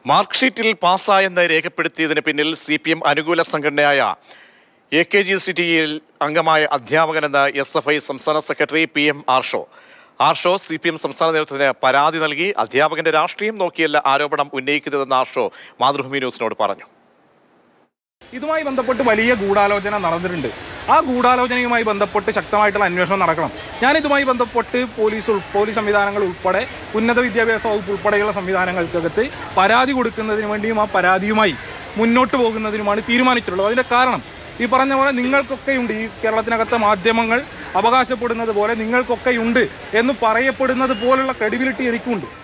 mark ഷീറ്റിൽ പാസ്സായെന്ന് രേഖപ്പെടുത്തിയതിന് പിന്നിൽ C P M അനുകൂല സംഘടനയായ എ കെ ജി സി ടിയിൽ അംഗമായ അധ്യാപകനെന്ന് എസ് എഫ് ഐ സംസ്ഥാന secretary P M Arsho Arsho C P M സംസ്ഥാന നേതൃത്വത്തിന് പരാതി നൽകി അധ്യാപകന്റെ രാഷ്ട്രീയം നോക്കിയല്ല ആരോപണം ഉന്നയിക്കുന്നതെന്ന് ആർഷോ മാതൃഭൂമി ന്യൂസിനോട് പറഞ്ഞു ഇതുമായി ബന്ധപ്പെട്ട് വലിയ ഗൂഢാലോചന നടന്നിട്ടുണ്ട് ആ ഗൂഢാലോചനയുമായി ബന്ധപ്പെട്ട് ശക്തമായിട്ടുള്ള അന്വേഷണം നടക്കണം ഞാൻ ഇതുമായി ബന്ധപ്പെട്ട് പോലീസ് ഉൾ- പോലീസ് സംവിധാനങ്ങൾ ഉൾപ്പെടെ ഉന്നത വിദ്യാഭ്യാസ വകുപ്പ് ഉൾപ്പെടെയുള്ള സംവിധാനങ്ങൾക്കകത്ത് പരാതി കൊടുക്കുന്നതിന് വേണ്ടിയും ആ പരാതിയുമായി മുന്നോട്ട് പോകുന്നതിനുമാണ് തീരുമാനിച്ചിട്ടുള്ളത് അതിന്റെ കാരണം ഈ പറഞ്ഞ പോലെ നിങ്ങൾക്കൊക്കെയുണ്ട് ഈ കേരളത്തിനകത്തെ മാധ്യമങ്ങൾ അവകാശപ്പെടുന്നത് പോലെ നിങ്ങൾക്കൊക്കെയുണ്ട് എന്ന് പറയപ്പെടുന്നത് പോലുള്ള ക്രെഡിബിലിറ്റി എനിക്കുണ്ട്